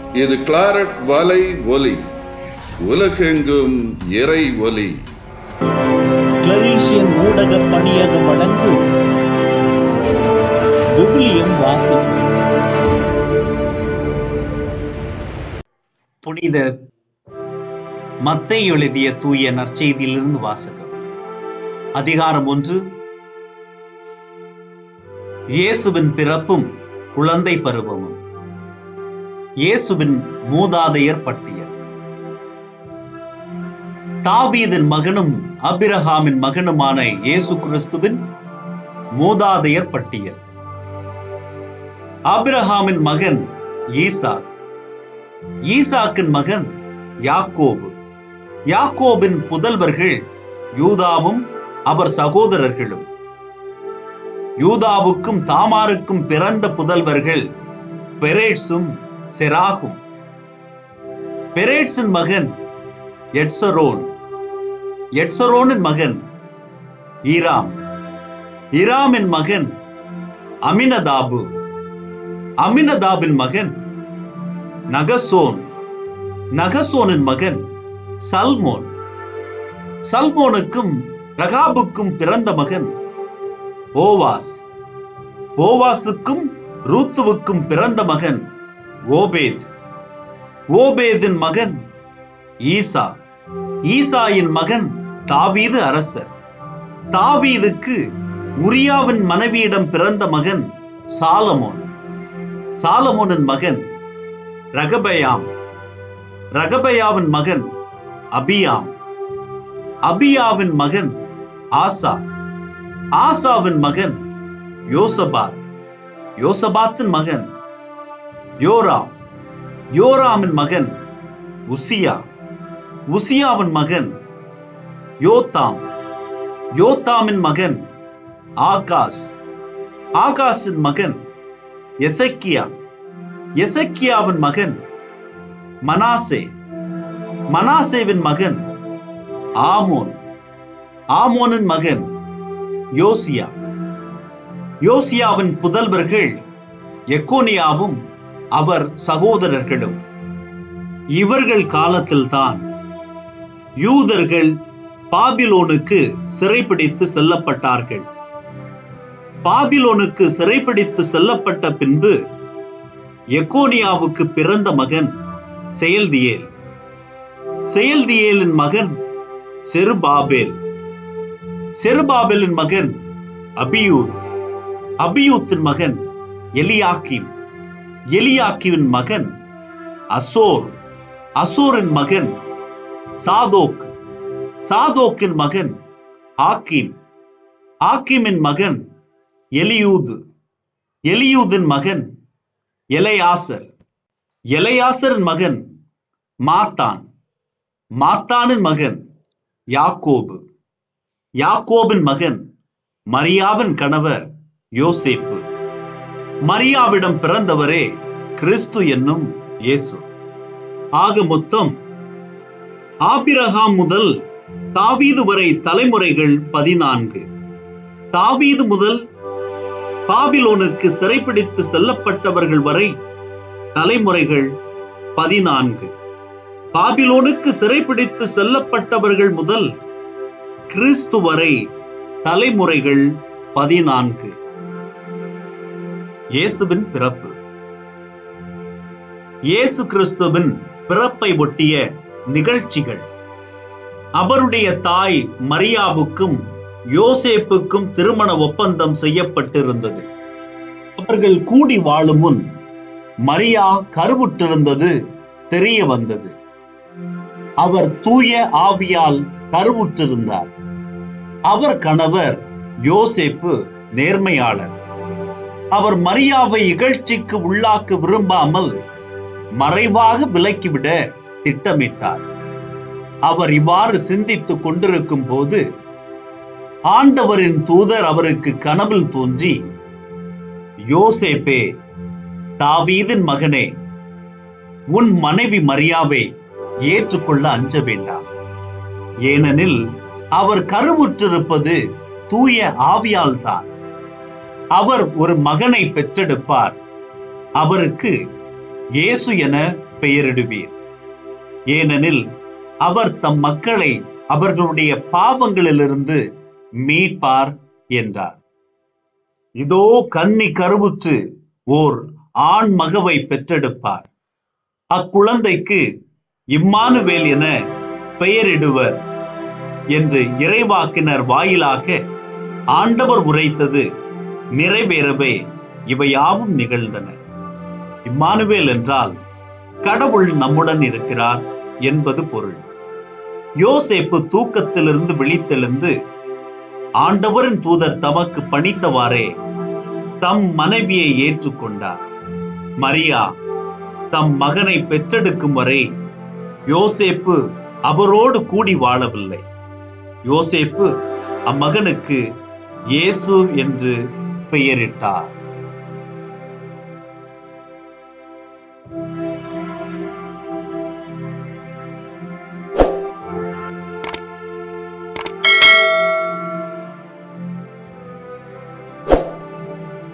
இது கிளாரட் வலை ஒலி உலகெங்கும் இறை ஒலி கிளரீஷியன் ஊடக பணியகம் வழங்கும் விவிலியம் வாசிப்பு புனித மத்தை எழுதிய தூய நற்செய்தியிலிருந்து வாசகம் அதிகாரம் ஒன்று இயேசுவின் பிறப்பும் குழந்தை பருவமும் இயேசுவின் மூதாதையர் பட்டியல் தாவீதின் மகனும் அபிரஹாமின் மகனுமான இயேசு கிறிஸ்துவின் மூதாதையர் பட்டியல் ஆபிரஹாமின் மகன் ஈசாக் ஈசாக்கின் மகன் யாக்கோபு யாக்கோபின் புதல்வர்கள் யூதாவும் அவர் சகோதரர்களும் யூதாவுக்கும் தாமாருக்கும் பிறந்த புதல்வர்கள் பெரேட்ஸும் செராகும் பெரேட்ஸின் மகன் எட்சரோன் எட்சரோனின் மகன் ஈராம் ஈராமின் மகன் அமினதாபு அமினதாபின் மகன் நகசோன் நகசோனின் மகன் சல்மோன் சல்மோனுக்கும் ரகாபுக்கும் பிறந்த மகன் போவாஸ் போவாசுக்கும் ரூத்துவுக்கும் பிறந்த மகன் ஓபேத் ஓபேதின் மகன் ஈசா ஈசாயின் மகன் தாவீது அரசர் தாவீதுக்கு உரியாவின் மனைவியிடம் பிறந்த மகன் சாலமோன் சாலமோனின் மகன் ரகபயாம் ரகபயாவின் மகன் அபியாம் அபியாவின் மகன் ஆசா ஆசாவின் மகன் யோசபாத் யோசபாத்தின் மகன் யோராம் யோராமின் மகன் உசியா உசியாவின் மகன் யோத்தாம் யோத்தாமின் மகன் ஆகாஸ் ஆகாஸின் மகன் எசக்கியா எசக்கியாவின் மகன் மனாசே மனாசேவின் மகன் ஆமோன் ஆமோனின் மகன் யோசியா யோசியாவின் புதல்வர்கள் எக்கோனியாவும் அவர் சகோதரர்களும் இவர்கள் காலத்தில்தான் யூதர்கள் பாபிலோனுக்கு சிறைப்பிடித்து செல்லப்பட்டார்கள் பாபிலோனுக்கு சிறைப்பிடித்து செல்லப்பட்ட பின்பு எக்கோனியாவுக்கு பிறந்த மகன் செயல்தியேல் செயல்தியேலின் மகன் செருபாபேல் செருபாபேலின் மகன் அபியூத் அபியூத்தின் மகன் எலியாக்கிம் எலியாக்கிவின் மகன் அசோர் அசோரின் மகன் சாதோக் சாதோக்கின் மகன் ஆக்கிம் ஆக்கிமின் மகன் எலியூது எலியூதின் மகன் எலையாசர் எலையாசரின் மகன் மாத்தான் மாத்தானின் மகன் யாக்கோபு யாக்கோபின் மகன் மரியாவின் கணவர் யோசேப்பு மரியாவிடம் பிறந்தவரே கிறிஸ்து என்னும் இயேசு ஆக மொத்தம் ஆபிரகாம் முதல் தாவீது வரை தலைமுறைகள் பதினான்கு தாவீது முதல் பாபிலோனுக்கு சிறைப்பிடித்து செல்லப்பட்டவர்கள் வரை தலைமுறைகள் பதினான்கு பாபிலோனுக்கு சிறைப்பிடித்து செல்லப்பட்டவர்கள் முதல் கிறிஸ்து வரை தலைமுறைகள் பதினான்கு இயேசுவின் பிறப்பு இயேசு கிறிஸ்துவின் பிறப்பை ஒட்டிய நிகழ்ச்சிகள் அவருடைய தாய் மரியாவுக்கும் யோசேப்புக்கும் திருமண ஒப்பந்தம் செய்யப்பட்டிருந்தது அவர்கள் கூடி வாழும் முன் மரியா கருவுற்றிருந்தது தெரிய வந்தது அவர் தூய ஆவியால் கருவுற்றிருந்தார் அவர் கணவர் யோசேப்பு நேர்மையாளர் அவர் மரியாவை இகழ்ச்சிக்கு உள்ளாக்க விரும்பாமல் மறைவாக விலக்கிவிட திட்டமிட்டார் அவர் இவ்வாறு சிந்தித்துக் கொண்டிருக்கும் போது ஆண்டவரின் தூதர் அவருக்கு கனவில் தோன்றி யோசேப்பே தாவீதின் மகனே உன் மனைவி மரியாவை ஏற்றுக்கொள்ள அஞ்ச வேண்டாம் ஏனெனில் அவர் கருவுற்றிருப்பது தூய ஆவியால் தான் அவர் ஒரு மகனை பெற்றெடுப்பார் அவருக்கு இயேசு என பெயரிடுவீர் ஏனெனில் அவர் தம் மக்களை அவர்களுடைய பாவங்களிலிருந்து மீட்பார் என்றார் இதோ கன்னி கருவுற்று ஓர் ஆண் மகவை பெற்றெடுப்பார் அக்குழந்தைக்கு இம்மானுவேல் என பெயரிடுவர் என்று இறைவாக்கினர் வாயிலாக ஆண்டவர் உரைத்தது நிறைவேறவே இவையாவும் நிகழ்ந்தன இம்மானுவேல் என்றால் கடவுள் நம்முடன் இருக்கிறார் என்பது பொருள் யோசேப்பு தூக்கத்திலிருந்து விழித்தெழுந்து ஆண்டவரின் தூதர் தமக்கு பணித்தவாறே தம் மனைவியை ஏற்றுக்கொண்டார் மரியா தம் மகனை பெற்றெடுக்கும் வரை யோசேப்பு அவரோடு கூடி வாழவில்லை யோசேப்பு அம்மகனுக்கு இயேசு என்று பெயரிட்டார்